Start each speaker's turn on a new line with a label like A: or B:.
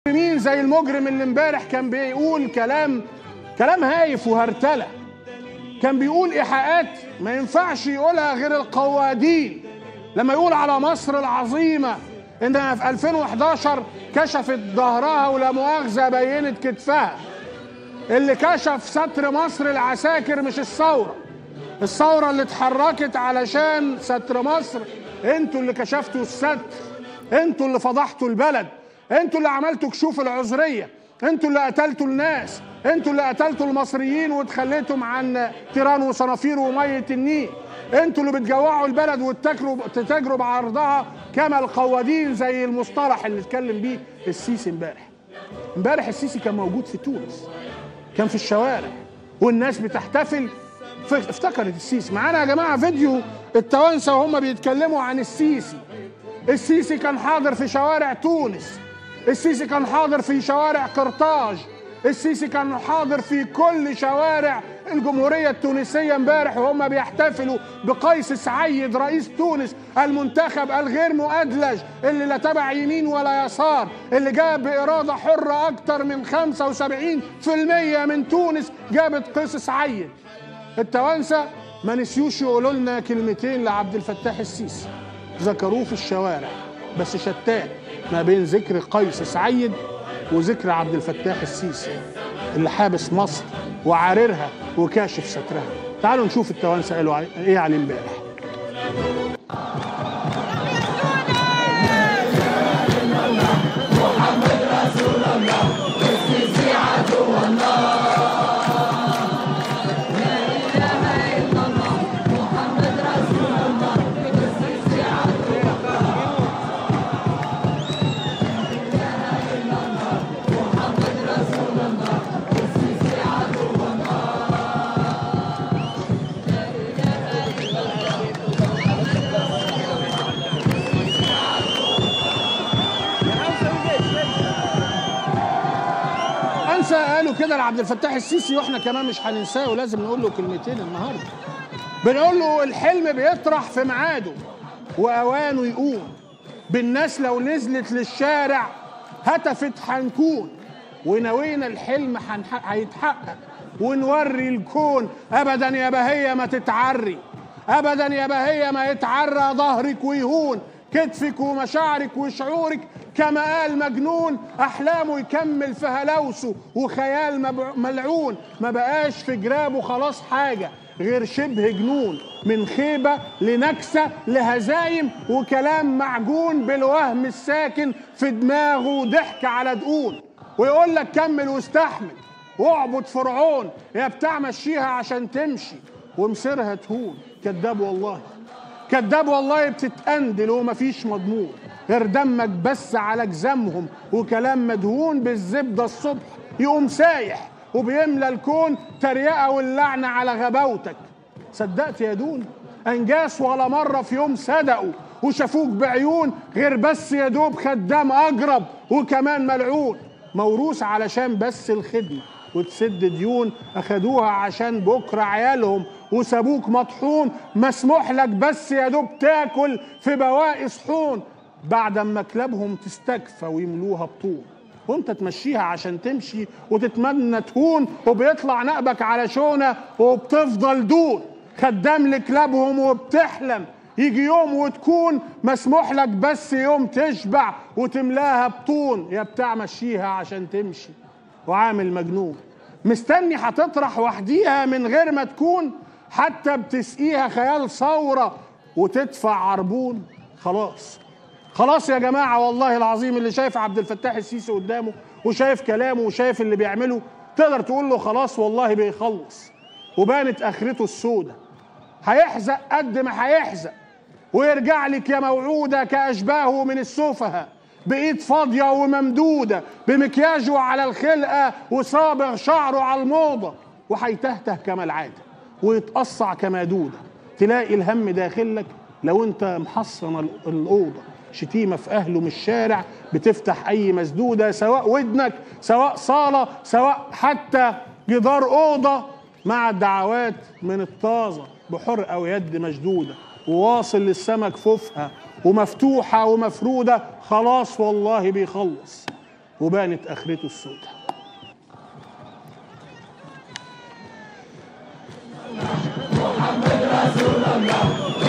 A: مين زي المجرم اللي امبارح كان بيقول كلام كلام هايف وهرتله كان بيقول ايحاءات ما ينفعش يقولها غير القوادين لما يقول على مصر العظيمه انها في 2011 كشفت ظهرها ولا مؤاخذه بينت كتفها اللي كشف ستر مصر العساكر مش الثوره الثوره اللي اتحركت علشان ستر مصر انتوا اللي كشفتوا الستر انتوا اللي فضحتوا البلد انتوا اللي عملتوا كشوف العذريه انتوا اللي قتلتوا الناس انتوا اللي قتلتوا المصريين وتخليتم عن تيران وصنافير وميه النيل انتوا اللي بتجوعوا البلد وتتاجروا تتاجروا بعرضها كما القوادين زي المصطلح اللي اتكلم بيه السيسي امبارح امبارح السيسي كان موجود في تونس كان في الشوارع والناس بتحتفل ف- افتكرت السيسي معانا يا جماعه فيديو التوانسه وهم بيتكلموا عن السيسي السيسي كان حاضر في شوارع تونس السيسي كان حاضر في شوارع قرطاج السيسي كان حاضر في كل شوارع الجمهورية التونسية امبارح وهم بيحتفلوا بقيس سعيد رئيس تونس المنتخب الغير مؤدلج اللي لا تبع يمين ولا يسار اللي جاب بإرادة حرة أكتر من 75% من تونس جابت قيس سعيد التوانسة ما نسيوش يقولوا لنا كلمتين لعبد الفتاح السيسي ذكروه في الشوارع بس شتان ما بين ذكر قيس سعيد وذكر عبد الفتاح السيسي اللي حابس مصر وعاررها وكاشف سترها تعالوا نشوف التوانسة قالوا علي- ايه عليه امبارح انسى قالوا كده لعبد الفتاح السيسي واحنا كمان مش هننساه ولازم نقول له كلمتين النهارده بنقول له الحلم بيطرح في ميعاده واوانه يقوم بالناس لو نزلت للشارع هتفت هنكون ونوينا الحلم هنح- هيتحقق ونوري الكون ابدا يا بهيه ما تتعري ابدا يا بهيه ما يتعرى ظهرك ويهون كتفك ومشاعرك وشعورك كما قال مجنون احلامه يكمل في هلوسه وخيال مبع- ملعون ما بقاش في جرابه خلاص حاجه غير شبه جنون من خيبة لنكسة لهزايم وكلام معجون بالوهم الساكن في دماغه ضحك على دقون ويقول لك كمل واستحمل واعبد فرعون يا بتاع مشيها عشان تمشي ومصيرها تهون كذاب والله كذاب والله بتتقندل ومفيش مضمون غير دمك بس على جزامهم وكلام مدهون بالزبدة الصبح يقوم سايح وبيملى الكون تريقة واللعنة على غباوتك صدقت يا دون انجاس ولا مرة في يوم صدقوا وشافوك بعيون غير بس يا دوب خدام اجرب وكمان ملعون موروث علشان بس الخدمة وتسد ديون اخدوها عشان بكرة عيالهم وسابوك مطحون مسموح لك بس يا دوب تاكل في بواقي صحون بعد ما كلابهم تستكفى ويملوها بطون وانت تمشيها عشان تمشي وتتمنى تهون وبيطلع نقبك على شونه وبتفضل دون خدام لكلابهم وبتحلم يجي يوم وتكون مسموح لك بس يوم تشبع وتملاها بطون يا بتاع مشيها عشان تمشي وعامل مجنون مستني هتطرح وحديها من غير ما تكون حتى بتسقيها خيال ثورة وتدفع عربون خلاص خلاص يا جماعة والله العظيم اللي شايف عبد الفتاح السيسي قدامه وشايف كلامه وشايف اللي بيعمله تقدر تقول له خلاص والله بيخلص وبانت اخرته السودة هيحزق قد ما هيحزق ويرجع لك يا موعودة كأشباهه من السفهاء بإيد فاضية وممدودة بمكياجه على الخلقة وصابغ شعره على الموضة وهيتهته كما العادة ويتقصع كما دودة تلاقي الهم داخلك لو انت محصن ال- الأوضة شتيمة في أهله من الشارع بتفتح أي مسدودة سواء ودنك سواء صالة سواء حتى جدار أوضة مع الدعوات من الطازة بحرقة ويد مشدودة وواصل للسما كفوفها ومفتوحة ومفرودة خلاص والله بيخلص وبانت اخرته السوداء
B: رسول الله